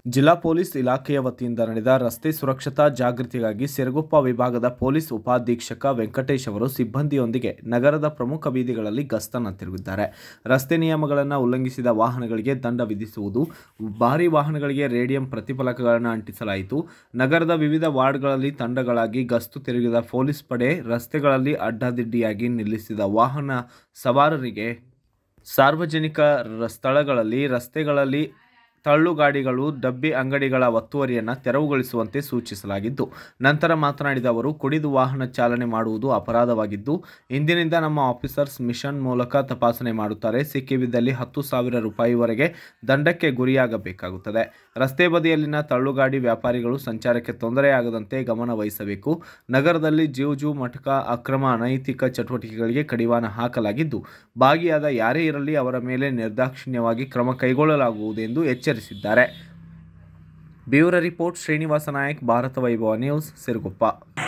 ಜಿಲ್ಲಾ ಪೊಲೀಸ್ ಇಲಾಖೆಯ ವತಿಯಿಂದ ನಡೆದ ರಸ್ತೆ ಸುರಕ್ಷತಾ ಜಾಗೃತಿಗಾಗಿ ಸಿರಗುಪ್ಪ ವಿಭಾಗದ ಪೊಲೀಸ್ ಉಪಾಧೀಕ್ಷಕ ವೆಂಕಟೇಶ್ ಅವರು ಸಿಬ್ಬಂದಿಯೊಂದಿಗೆ ನಗರದ ಪ್ರಮುಖ ಬೀದಿಗಳಲ್ಲಿ ಗಸ್ತನ್ನು ತಿರುಗಿದ್ದಾರೆ ರಸ್ತೆ ನಿಯಮಗಳನ್ನು ಉಲ್ಲಂಘಿಸಿದ ವಾಹನಗಳಿಗೆ ದಂಡ ವಿಧಿಸುವುದು ಭಾರಿ ವಾಹನಗಳಿಗೆ ರೇಡಿಯಂ ಪ್ರತಿಫಲಕಗಳನ್ನು ಅಂಟಿಸಲಾಯಿತು ನಗರದ ವಿವಿಧ ವಾರ್ಡ್ಗಳಲ್ಲಿ ತಂಡಗಳಾಗಿ ಗಸ್ತು ತಿರುಗಿದ ಪೊಲೀಸ್ ಪಡೆ ರಸ್ತೆಗಳಲ್ಲಿ ಅಡ್ಡಾದಿಡ್ಡಿಯಾಗಿ ನಿಲ್ಲಿಸಿದ ವಾಹನ ಸವಾರರಿಗೆ ಸಾರ್ವಜನಿಕ ರ- ಸ್ಥಳಗಳಲ್ಲಿ ರಸ್ತೆಗಳಲ್ಲಿ ತಳ್ಳುಗಾಡಿಗಳು ಡಬ್ಬಿ ಅಂಗಡಿಗಳ ಒತ್ತುವರಿಯನ್ನು ತೆರವುಗೊಳಿಸುವಂತೆ ಸೂಚಿಸಲಾಗಿದ್ದು ನಂತರ ಮಾತನಾಡಿದ ಅವರು ಕುಡಿದು ವಾಹನ ಚಾಲನೆ ಮಾಡುವುದು ಅಪರಾಧವಾಗಿದ್ದು ಇಂದಿನಿಂದ ನಮ್ಮ ಆಫೀಸರ್ಸ್ ಮಿಷನ್ ಮೂಲಕ ತಪಾಸಣೆ ಮಾಡುತ್ತಾರೆ ಸಿಕ್ಕಿಬಿದ್ದಲ್ಲಿ ಹತ್ತು ಸಾವಿರ ರೂಪಾಯಿವರೆಗೆ ದಂಡಕ್ಕೆ ಗುರಿಯಾಗಬೇಕಾಗುತ್ತದೆ ರಸ್ತೆ ಬದಿಯಲ್ಲಿನ ತಳ್ಳುಗಾಡಿ ವ್ಯಾಪಾರಿಗಳು ಸಂಚಾರಕ್ಕೆ ತೊಂದರೆಯಾಗದಂತೆ ಗಮನ ವಹಿಸಬೇಕು ನಗರದಲ್ಲಿ ಜೀವಜು ಮಟಕ ಅಕ್ರಮ ಅನೈತಿಕ ಚಟುವಟಿಕೆಗಳಿಗೆ ಕಡಿವಾಣ ಹಾಕಲಾಗಿದ್ದು ಭಾಗಿಯಾದ ಯಾರೇ ಇರಲಿ ಅವರ ಮೇಲೆ ನಿರ್ದಾಕ್ಷಿಣ್ಯವಾಗಿ ಕ್ರಮ ಕೈಗೊಳ್ಳಲಾಗುವುದು ಎಂದು ಎಚ್ಚರಿಸಿದ್ದಾರೆ bureau report Srinivasa Nayak Bharatha Vaibhava news Siruguppa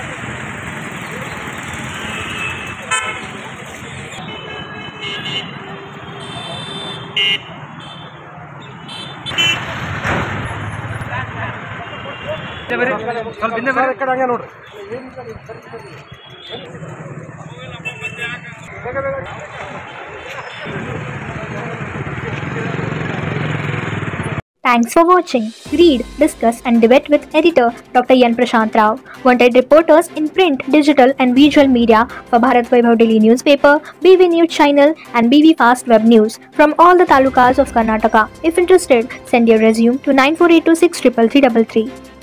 ಸ್ವಲ್ಪ ಹಿಂದೆ ಬರ್ರಿ. ಕಡೆ ಹಂಗೆ ನೋಡ್ರಿ Thanks for watching. Read, discuss, and debate with editor Dr. Yan Prashant Rao. Wanted reporters in print, digital, and visual media for Bharat Vaibhav Daily newspaper, BV News channel, and BV Fast Web News from all the talukas of Karnataka. If interested, send your resume to 9482633333.